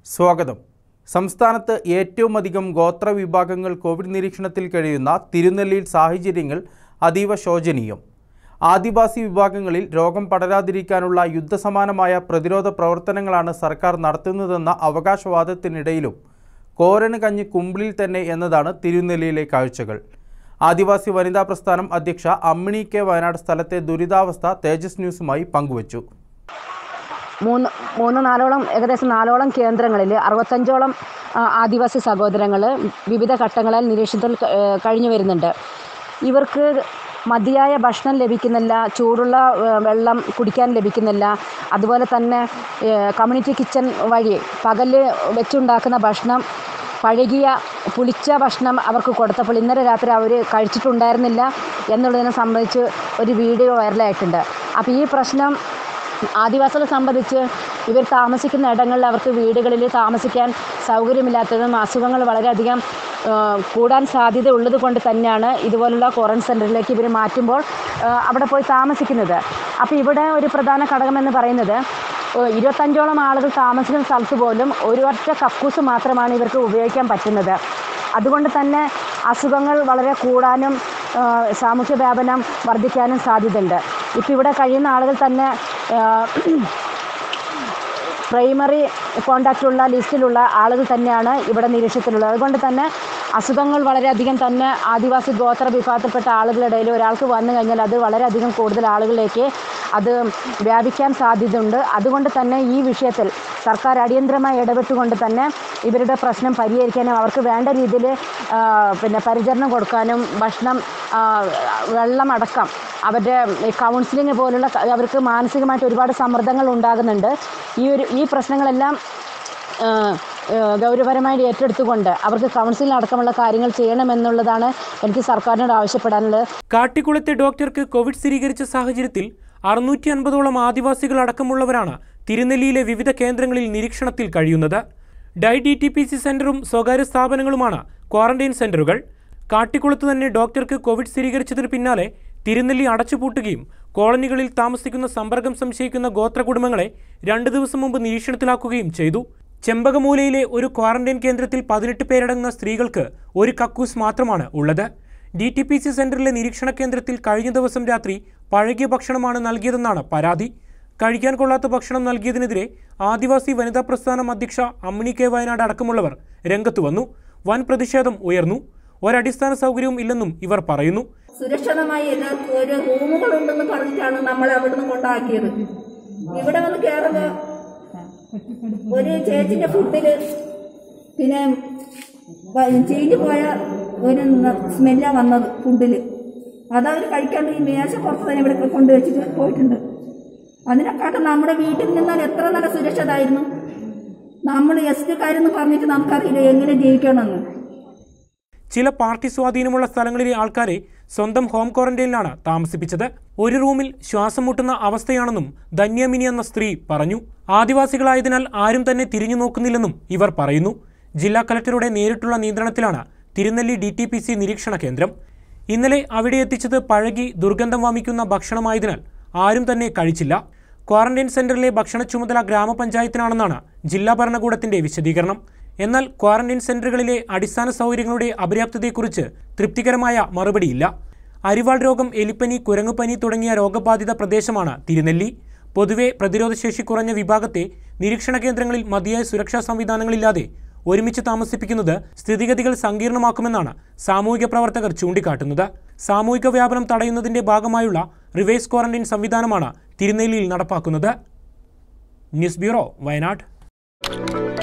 സ്വാഗതം സംസ്ഥാനത്ത് ഏറ്റവും അധികം ഗോത്ര വിഭാഗങ്ങൾ കോവിഡ് നിരീക്ഷണത്തിൽ കഴിയുന്ന തിരുനെല്ലിയിൽ സാഹചര്യങ്ങൾ അതീവ ശോചനീയം ആദിവാസി വിഭാഗങ്ങളിൽ രോഗം പടരാതിരിക്കാനുള്ള യുദ്ധസമാനമായ പ്രതിരോധ പ്രവർത്തനങ്ങളാണ് സർക്കാർ നടത്തുന്നതെന്ന അവകാശവാദത്തിനിടയിലും കോരന് കഞ്ഞി കുമ്പിളിൽ തന്നെ എന്നതാണ് തിരുനെല്ലിയിലെ കാഴ്ചകൾ ആദിവാസി വനിതാ പ്രസ്ഥാനം അധ്യക്ഷ അമ്മിണി കെ വയനാട് സ്ഥലത്തെ ദുരിതാവസ്ഥ തേജസ് ന്യൂസുമായി പങ്കുവച്ചു മൂന്ന് മൂന്ന് നാലോളം ഏകദേശം നാലോളം കേന്ദ്രങ്ങളിൽ അറുപത്തഞ്ചോളം ആ, ആദിവാസി സഹോദരങ്ങൾ വിവിധ ഘട്ടങ്ങളിൽ നിരീക്ഷണത്തിൽ ക- ഏ, കഴിഞ്ഞു വരുന്നുണ്ട് ഇവർക്ക് മതിയായ ഭക്ഷണം ലഭിക്കുന്നില്ല ചൂടുള്ള ഏ, വെള്ളം കുടിക്കാൻ ലഭിക്കുന്നില്ല അതുപോലെ തന്നെ ഏ, കമ്മ്യൂണിറ്റി കിച്ചൺ വഴി പകല് വെച്ചുണ്ടാക്കുന്ന ഭക്ഷണം പഴകിയ പുളിച്ച ഭക്ഷണം അവർക്ക് കൊടുത്തപ്പോൾ ഇന്നലെ രാത്രി അവർ കഴിച്ചിട്ടുണ്ടായിരുന്നില്ല എന്നുള്ളതിനെ സംബന്ധിച്ച് ഒരു വീഡിയോ വൈറലായിട്ടുണ്ട് അപ്പോൾ ഈ പ്രശ്നം ആദിവാസികളെ സംബന്ധിച്ച് ഇവർ താമസിക്കുന്ന ഇടങ്ങളിൽ അവർക്ക് വീടുകളിൽ താമസിക്കാൻ സൗകര്യമില്ലാത്തതും അസുഖങ്ങൾ വളരെയധികം ആ, കൂടാൻ സാധ്യത ഉള്ളത് കൊണ്ട് തന്നെയാണ് ഇതുപോലുള്ള ക്വാറൻറ്റൈൻ സെൻറ്ററിലേക്ക് ഇവർ മാറ്റുമ്പോൾ ആ, അവിടെ പോയി താമസിക്കുന്നത് അപ്പോൾ ഇവിടെ ഒരു പ്രധാന ഘടകമെന്ന് പറയുന്നത് ഏ, ഇരുപത്തഞ്ചോളം ആളുകൾ താമസിക്കുന്ന സ്ഥലത്ത് പോലും ഒരു ഒറ്റ കക്കൂസ് മാത്രമാണ് ഇവർക്ക് ഉപയോഗിക്കാൻ പറ്റുന്നത് അതുകൊണ്ട് തന്നെ അസുഖങ്ങൾ വളരെ കൂടാനും ആ, സാമൂഹ്യ വ്യാപനം വർദ്ധിക്കാനും സാധ്യതയുണ്ട് ഇപ്പോൾ ഇവിടെ കഴിയുന്ന ആളുകൾ തന്നെ ആ, പ്രൈമറി കോണ്ടാക്റ്റുള്ള ലിസ്റ്റിലുള്ള ആളുകൾ തന്നെയാണ് ഇവിടെ നിരീക്ഷണത്തിലുള്ളത് അതുകൊണ്ട് തന്നെ അസുഖങ്ങൾ വളരെയധികം തന്നെ ആദിവാസി ഗോത്ര വിഭാഗത്തിൽപ്പെട്ട ആളുകളുടെ ഇടയിൽ ഒരാൾക്ക് വന്നു കഴിഞ്ഞാൽ അത് വളരെയധികം കൂടുതൽ ആളുകളിലേക്ക് അത് വ്യാപിക്കാൻ സാധ്യതയുണ്ട് അതുകൊണ്ട് തന്നെ ഈ വിഷയത്തിൽ സർക്കാർ അടിയന്തരമായി ഇടപെട്ടുകൊണ്ട് തന്നെ ഇവരുടെ പ്രശ്നം പരിഹരിക്കാനും അവർക്ക് വേണ്ട രീതിയിൽ പിന്നെ പരിചരണം കൊടുക്കാനും ഭക്ഷണം ആ, വെള്ളം അടക്കം അവരുടെ കൗൺസിലിംഗ് പോലുള്ള ക- അവർക്ക് മാനസികമായിട്ട് ഒരുപാട് സമ്മർദ്ദങ്ങൾ ഉണ്ടാകുന്നുണ്ട് ഈ ഒരു ഈ പ്രശ്നങ്ങളെല്ലാം ആ, ആ, ഗൗരവപരമായിട്ട് ഏറ്റെടുത്തുകൊണ്ട് അവർക്ക് കൗൺസിലിംഗ് അടക്കമുള്ള കാര്യങ്ങൾ ചെയ്യണമെന്നുള്ളതാണ് എനിക്ക് സർക്കാരിനോട് ആവശ്യപ്പെടാനുള്ളത് കാട്ടിക്കുളത്തെ ഡോക്ടർക്ക് കോവിഡ് സ്ഥിരീകരിച്ച സാഹചര്യത്തിൽ അറുന്നൂറ്റി അൻപതോളം ആദിവാസികൾ അടക്കമുള്ളവരാണ് തിരുനെല്ലിയിലെ വിവിധ കേന്ദ്രങ്ങളിൽ നിരീക്ഷണത്തിൽ കഴിയുന്നത് ഡൈ ഡി ടി പി സി സെന്ററും സ്വകാര്യ സ്ഥാപനങ്ങളുമാണ് ക്വാറന്റൈൻ സെന്ററുകൾ കാട്ടിക്കുളത്ത് തന്നെ ഡോക്ടർക്ക് കോവിഡ് സ്ഥിരീകരിച്ചതിന് പിന്നാലെ തിരുനെല്ലി അടച്ചുപൂട്ടുകയും കോളനികളിൽ താമസിക്കുന്ന സമ്പർക്കം സംശയിക്കുന്ന ഗോത്ര കുടുംബങ്ങളെ രണ്ട് ദിവസം മുമ്പ് നിരീക്ഷണത്തിലാക്കുകയും ചെയ്തു ചെമ്പകമൂലയിലെ ഒരു ക്വാറന്റൈൻ കേന്ദ്രത്തിൽ പതിനെട്ട് പേരടങ്ങുന്ന സ്ത്രീകൾക്ക് ഒരു കക്കൂസ് മാത്രമാണ് ഉള്ളത് ഡി ടി പി സി സെന്ററിലെ നിരീക്ഷണ കേന്ദ്രത്തിൽ കഴിഞ്ഞ ദിവസം രാത്രി പഴകിയ ഭക്ഷണമാണ് നൽകിയതെന്നാണ് പരാതി കഴിക്കാൻ കൊള്ളാത്ത ഭക്ഷണം നൽകിയതിനെതിരെ ആദിവാസി വനിതാ പ്രസ്ഥാനം അധ്യക്ഷ അമ്മിണി കെ വയനാട് അടക്കമുള്ളവർ രംഗത്തു വന്നു വൻ പ്രതിഷേധം ഉയർന്നു ഒരടിസ്ഥാന സൗകര്യവും ഇല്ലെന്നും ഇവർ പറയുന്നു സുരക്ഷിതമായി എല്ലാവർക്കും ഒരു റൂമുകളുണ്ടെന്ന് പറഞ്ഞിട്ടാണ് നമ്മളെ അവിടുന്ന് കൊണ്ടാക്കിയത് ഇവിടെ വന്ന് കയറുമ്പോ ഒരു ചേച്ചിന്റെ ഫുഡില് പിന്നെ വ- ചീഞ്ഞു പോയ ഒരു സ്മെല്ലാ വന്നത് ഫുഡില് അതവർ കഴിക്കാണ്ട് ഈ മേശ പുറത്ത് തന്നെ ഇവിടെ കൊണ്ടുവച്ചിട്ട് പോയിട്ടുണ്ട് അതിനെക്കാട്ടും നമ്മുടെ വീട്ടിൽ നിന്നാൽ എത്ര നല്ല സുരക്ഷിതമായിരുന്നു നമ്മൾ എസ് ടിക്കാരെന്ന് പറഞ്ഞിട്ട് നമുക്കറിയില്ല എങ്ങനെ ജീവിക്കണമെന്ന് ചില പാർട്ടി സ്വാധീനമുള്ള സ്ഥലങ്ങളിലെ ആൾക്കാരെ സ്വന്തം ഹോം ക്വാറന്റൈനിലാണ് താമസിപ്പിച്ചത് ഒരു റൂമിൽ ശ്വാസം മുട്ടുന്ന അവസ്ഥയാണെന്നും ധന്യമിനി എന്ന സ്ത്രീ പറഞ്ഞു ആദിവാസികളായതിനാൽ ആരും തന്നെ തിരിഞ്ഞു നോക്കുന്നില്ലെന്നും ഇവർ പറയുന്നു ജില്ലാ കലക്ടറുടെ നേരിട്ടുള്ള നിയന്ത്രണത്തിലാണ് Thirunelli D T P C നിരീക്ഷണ കേന്ദ്രം ഇന്നലെ അവിടെ എത്തിച്ചത് പഴകി ദുർഗന്ധം വമിക്കുന്ന ഭക്ഷണമായതിനാൽ ആരും തന്നെ കഴിച്ചില്ല ക്വാറന്റൈൻ സെന്ററിലെ ഭക്ഷണ ചുമതല ഗ്രാമപഞ്ചായത്തിനാണെന്നാണ് ജില്ലാ ഭരണകൂടത്തിന്റെ വിശദീകരണം എന്നാൽ ക്വാറന്റൈൻ സെന്ററുകളിലെ അടിസ്ഥാന സൗകര്യങ്ങളുടെ അപര്യാപ്തതയെക്കുറിച്ച് തൃപ്തികരമായ മറുപടിയില്ല അരിവാൾ രോഗം എലിപ്പനി കുരങ്ങുപനി തുടങ്ങിയ രോഗബാധിത പ്രദേശമാണ് തിരുനെല്ലി പൊതുവെ പ്രതിരോധശേഷി കുറഞ്ഞ വിഭാഗത്തെ നിരീക്ഷണ കേന്ദ്രങ്ങളിൽ മതിയായ സുരക്ഷാ സംവിധാനങ്ങളില്ലാതെ ഒരുമിച്ച് താമസിപ്പിക്കുന്നത് സ്ഥിതിഗതികൾ സങ്കീർണമാക്കുമെന്നാണ് സാമൂഹിക പ്രവർത്തകർ ചൂണ്ടിക്കാട്ടുന്നത് സാമൂഹിക വ്യാപനം തടയുന്നതിന്റെ ഭാഗമായുള്ള റിവേഴ്സ് ക്വാറന്റൈൻ സംവിധാനമാണ് തിരുനെല്ലിയിൽ നടപ്പാക്കുന്നത് ന്യൂസ് ബ്യൂറോ വയനാട്